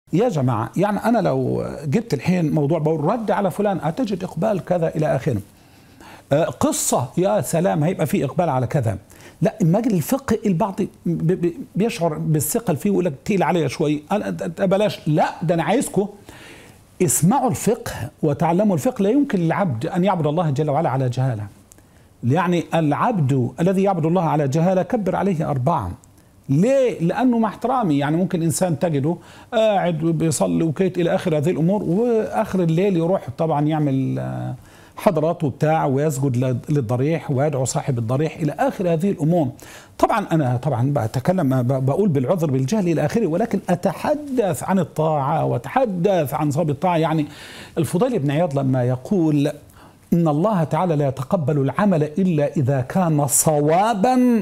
يا جماعة يعني أنا لو جبت الحين موضوع بقول رد على فلان أتجد إقبال كذا إلى آخره آه، قصة يا سلام هيبقى في إقبال على كذا لا المجال الفقه البعض بي- بي- بيشعر بالثقل فيه ويقول لك تقيل عليا شوي أنا أنت بلاش لا ده أنا عايزكم اسمعوا الفقه وتعلموا الفقه لا يمكن للعبد أن يعبد الله جل وعلا على جهالة يعني العبد الذي يعبد الله على جهالة كبر عليه أربعة ليه؟ لأنه مع احترامي يعني ممكن إنسان تجده قاعد بيصلي وكيت إلى آخر هذه الأمور وآخر الليل يروح طبعا يعمل آه، حضرات وبتاع ويسجد لل- للضريح ويدعو صاحب الضريح إلى آخر هذه الأمور طبعا أنا طبعا بتكلم ب- بقول بالعذر بالجهل إلى آخره ولكن أتحدث عن الطاعة وأتحدث عن صواب الطاعة يعني الفضيل بن عياض لما يقول إن الله تعالى لا يتقبل العمل إلا إذا كان صوابا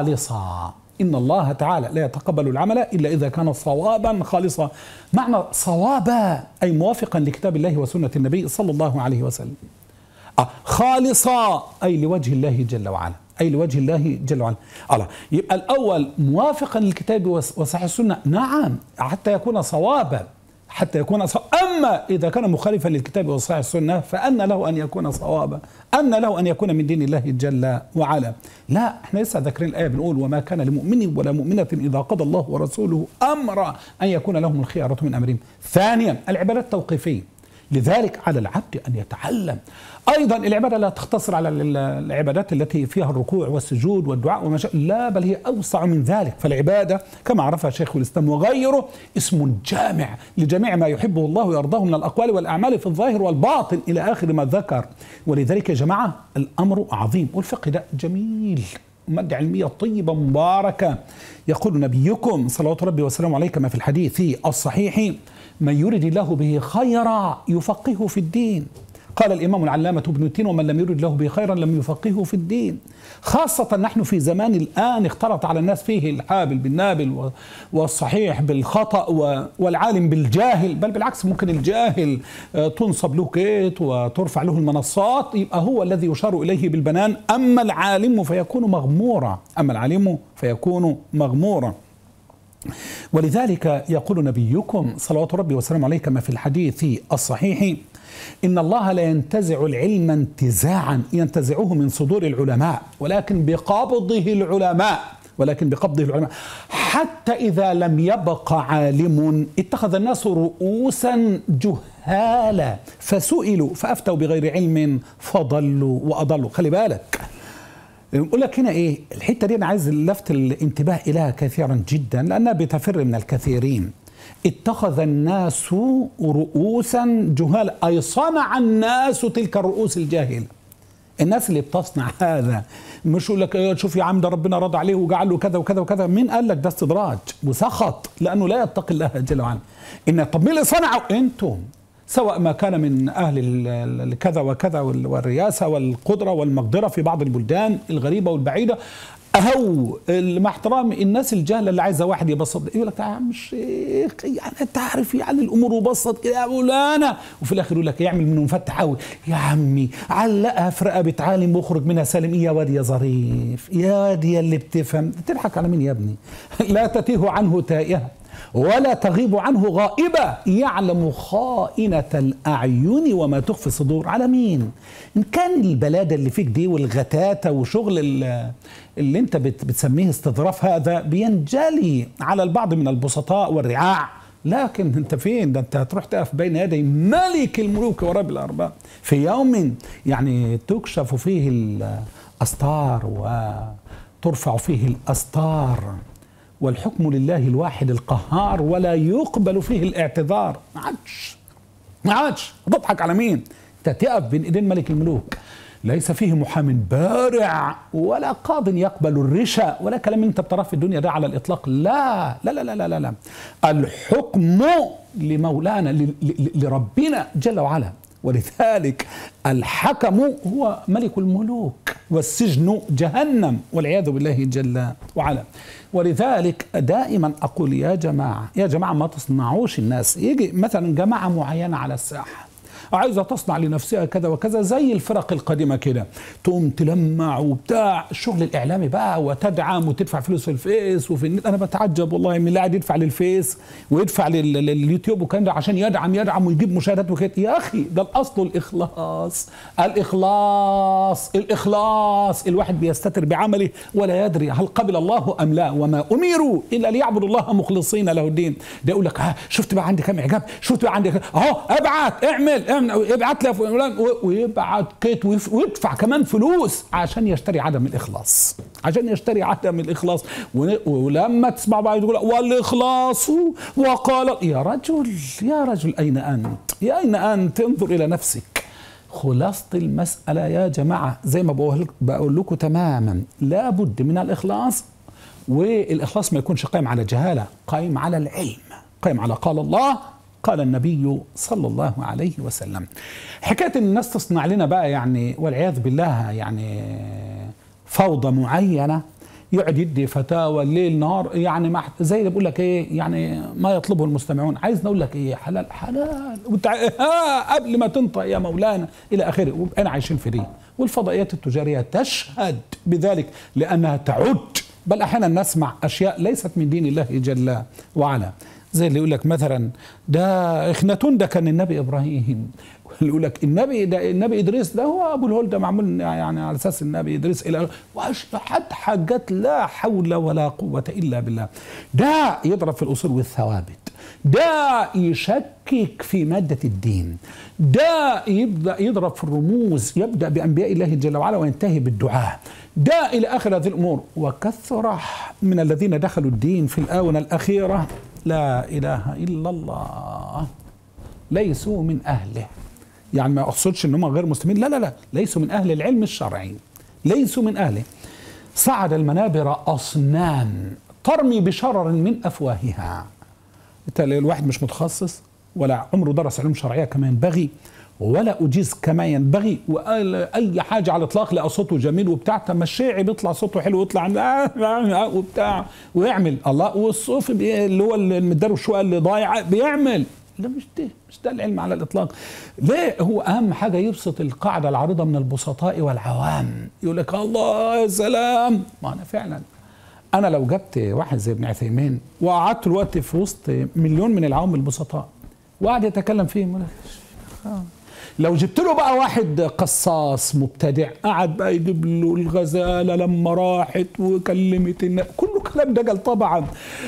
خالصا إن الله تعالى لا يتقبل العمل إلا إذا كان صوابا خالصا معنى صوابا أي موافقا لكتاب الله وسنة النبي صلى الله عليه وسلم آه خالصا أي لوجه الله جل وعلا أي لوجه الله جل وعلا الله يبقى الأول موافقا للكتاب وس- وصحيح السنة نعم حتى يكون صوابا حتى يكون صوابا أما إذا كان مخالفا للكتاب وصحيح السنة فأن له أن يكون صوابا أن له أن يكون من دين الله جل وعلا لا احنا لسه ذاكرين الآية بنقول وما كان لمؤمن ولا مؤمنة إذا قضى الله ورسوله أمرا أن يكون لهم الخيارة من أمرهم ثانيا العبادات التوقيفية لذلك على العبد ان يتعلم ايضا العباده لا تقتصر على ال- العبادات التي فيها الركوع والسجود والدعاء وما شاء لا بل هي اوسع من ذلك فالعباده كما عرفها شيخ الاسلام وغيره اسم جامع لجميع ما يحبه الله ويرضاه من الاقوال والاعمال في الظاهر والباطن الى اخر ما ذكر ولذلك يا جماعه الامر عظيم والفقه ده جميل مادة علمية طيبة مباركة يقول نبيكم صلوات ربي وسلامه عليه كما في الحديث الصحيح من يرد الله به خيرا يفقهه في الدين قال الإمام العلامة ابن تين ومن لم يرد الله به خيرا لم يفقهه في الدين خاصة نحن في زمان الآن اختلط على الناس فيه الحابل بالنابل و- والصحيح بالخطأ و- والعالم بالجاهل بل بالعكس ممكن الجاهل آه، تنصب له كيت وترفع له المنصات يبقى هو الذي يشار إليه بالبنان أما العالم فيكون مغمورا أما العالم فيكون مغمورا ولذلك يقول نبيكم صلوات ربي وسلامه عليه كما في الحديث الصحيح إن الله لا ينتزع العلم انتزاعا ينتزعه من صدور العلماء ولكن بقبضه العلماء ولكن بقبضه العلماء حتى إذا لم يبق عالم اتخذ الناس رؤوسا جهالا فسئلوا فأفتوا بغير علم فضلوا وأضلوا خلي بالك يقول لك هنا ايه الحته دي انا عايز لفت الانتباه اليها كثيرا جدا لانها بتفر من الكثيرين اتخذ الناس رؤوسا جهال اي صنع الناس تلك الرؤوس الجاهله الناس اللي بتصنع هذا مش يقول لك إيه شوف يا عم ده ربنا رضى عليه وجعل له كذا وكذا وكذا مين قال لك ده استدراج وسخط لانه لا يتقي الله جل وعلا ان طب مين اللي صنعه انتم سواء ما كان من اهل ال- ال- كذا وكذا وال- والرياسه والقدره والمقدره في بعض البلدان الغريبه والبعيده او ال- مع احترامي الناس الجهله اللي عايزه واحد يبسط يقول لك يا عم الشيخ يعني انت عارف يعني الامور مبسط كده يا مولانا وفي الاخر يقول لك يعمل منه مفتح قوي يا عمي علقها في رقبه عالم واخرج منها سالم ايه يا واد يا ظريف يا واد يا اللي بتفهم تضحك على مين يا ابني لا تتيه عنه تائهه ولا تغيب عنه غائبة يعلم خائنة الأعين وما تخفي الصدور على مين إن كان البلادة اللي فيك دي والغتاتة وشغل ال- اللي انت بت- بتسميه استظراف هذا بينجلي على البعض من البسطاء والرعاع لكن انت فين ده انت هتروح تقف بين يدي ملك الملوك ورب الارباب في يوم يعني تكشف فيه الاستار وترفع فيه الاستار والحكم لله الواحد القهار ولا يقبل فيه الاعتذار ما عادش ما عادش تضحك على مين انت تقف بين ايدين ملك الملوك ليس فيه محام بارع ولا قاض يقبل الرشا ولا كلام انت بتراه في الدنيا ده على الاطلاق لا لا لا لا لا لا, لا. الحكم لمولانا ل- ل- لربنا جل وعلا ولذلك الحكم هو ملك الملوك والسجن جهنم والعياذ بالله جل وعلا ولذلك دائما اقول يا جماعه يا جماعه ما تصنعوش الناس يجي مثلا جماعه معينه على الساحه عايزه تصنع لنفسها كذا وكذا زي الفرق القديمه كده تقوم تلمع وبتاع الشغل الاعلامي بقى وتدعم وتدفع فلوس في الفيس وفي النت انا بتعجب والله من اللي قاعد يدفع للفيس ويدفع لل- لليوتيوب والكلام ده عشان يدعم يدعم ويجيب مشاهدات وكده يا اخي ده الاصل الاخلاص الاخلاص الاخلاص الواحد بيستتر بعمله ولا يدري هل قبل الله ام لا وما امروا الا ليعبدوا الله مخلصين له الدين ده يقول لك ها شفت بقى عندي كام اعجاب شفت بقى عندي كام اهو ابعت اعمل, اعمل ابعت لي فلان و- ويبعت كيت ويف- ويدفع كمان فلوس عشان يشتري عدم الاخلاص عشان يشتري عدم الاخلاص ون- ولما تسمع بقى يقول والاخلاص وقال يا رجل يا رجل اين انت يا اين انت انظر الى نفسك خلاصة المسألة يا جماعة زي ما بقول, بقول لكم تماما لابد من الإخلاص والإخلاص ما يكونش قائم على جهالة قائم على العلم قائم على قال الله قال النبي صلى الله عليه وسلم حكاية إن الناس تصنع لنا بقى يعني والعياذ بالله يعني فوضى معينة يقعد يدي فتاوى الليل نهار يعني مع زي اللي بقول لك ايه يعني ما يطلبه المستمعون عايز نقول لك ايه حلال حلال وتع... ها قبل ما تنطق يا مولانا الى اخره وبقينا عايشين في دي والفضائيات التجاريه تشهد بذلك لانها تعد بل احيانا نسمع اشياء ليست من دين الله جل وعلا زي اللي يقول لك مثلا ده اخناتون ده كان النبي ابراهيم اللي يقول لك النبي ده النبي ادريس ده هو ابو الهول ده معمول يعني على اساس النبي ادريس الى واشهد حاجات لا حول ولا قوه الا بالله ده يضرب في الاصول والثوابت ده يشكك في ماده الدين ده يبدا يضرب في الرموز يبدا بانبياء الله جل وعلا وينتهي بالدعاء ده الى اخر هذه الامور وكثر من الذين دخلوا الدين في الاونه الاخيره لا اله الا الله ليسوا من اهله يعني ما اقصدش ان هم غير مسلمين لا لا لا ليسوا من اهل العلم الشرعي ليسوا من اهله صعد المنابر اصنام ترمي بشرر من افواهها انت الواحد مش متخصص ولا عمره درس علوم شرعيه كما ينبغي ولا اجيز كما ينبغي وقال اي حاجه على الاطلاق لقى صوته جميل وبتاع طب ما الشيعي بيطلع صوته حلو ويطلع وبتاع ويعمل الله والصوفي بي- اللي هو المدرب شويه اللي ضايع بيعمل لا مش ده مش ده العلم على الاطلاق ليه هو اهم حاجه يبسط القاعده العريضه من البسطاء والعوام يقول لك الله يا سلام ما انا فعلا انا لو جبت واحد زي ابن عثيمين وقعدت الوقت في وسط مليون من العوام البسطاء وقعد يتكلم فيهم يقول لك آه. لو جبت له بقى واحد قصاص مبتدع قعد بقى يجيب له الغزاله لما راحت وكلمت النبي كله كلام دجل طبعا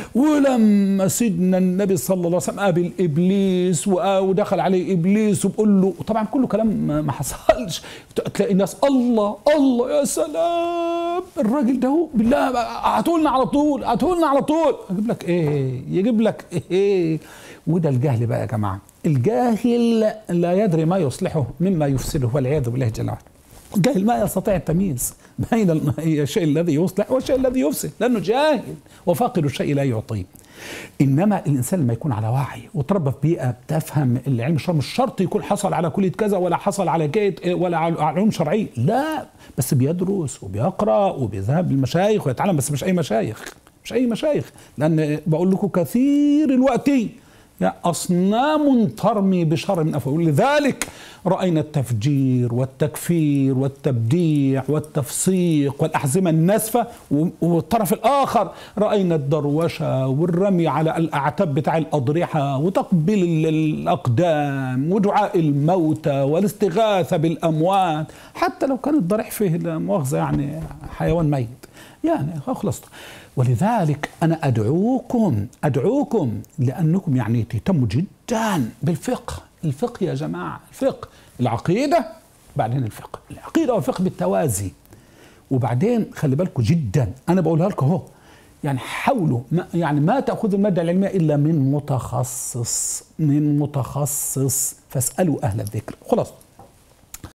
ولما سيدنا النبي صلى الله عليه وسلم قابل ابليس وآ- ودخل عليه ابليس وبقول له طبعا كله كلام ما ما حصلش تلاقي الناس الله الله يا سلام الراجل ده هو بالله هاتولنا على طول هاتولنا على طول اجيب لك ايه يجيب لك ايه وده الجهل بقى يا جماعه الجاهل لا يدري ما يصلحه مما يفسده والعياذ بالله جل وعلا الجاهل ما يستطيع التمييز بين الشيء الذي يصلح والشيء الذي يفسد لانه جاهل وفاقد الشيء لا يعطيه انما الانسان لما يكون على وعي وتربى في بيئه بتفهم العلم الشرعي مش شرط يكون حصل على كليه كذا ولا حصل على جيد ولا على علوم شرعيه لا بس بيدرس وبيقرا وبيذهب للمشايخ ويتعلم بس مش اي مشايخ مش اي مشايخ لان بقول لكم كثير الوقت يا أصنام ترمي بشر من أفواه لذلك رأينا التفجير والتكفير والتبديع والتفسيق والأحزمة الناسفة والطرف الآخر رأينا الدروشة والرمي على الأعتاب بتاع الأضرحة وتقبيل الأقدام ودعاء الموتى والاستغاثة بالأموات حتى لو كان الضريح فيه لا مؤاخذة يعني حيوان ميت يعني خلصت ولذلك انا ادعوكم ادعوكم لانكم يعني تهتموا جدا بالفقه الفقه يا جماعه الفقه العقيده بعدين الفقه العقيده والفقه بالتوازي وبعدين خلي بالكم جدا انا بقولها لكم اهو يعني حاولوا ما يعني ما تاخذوا الماده العلميه الا من متخصص من متخصص فاسالوا اهل الذكر خلاص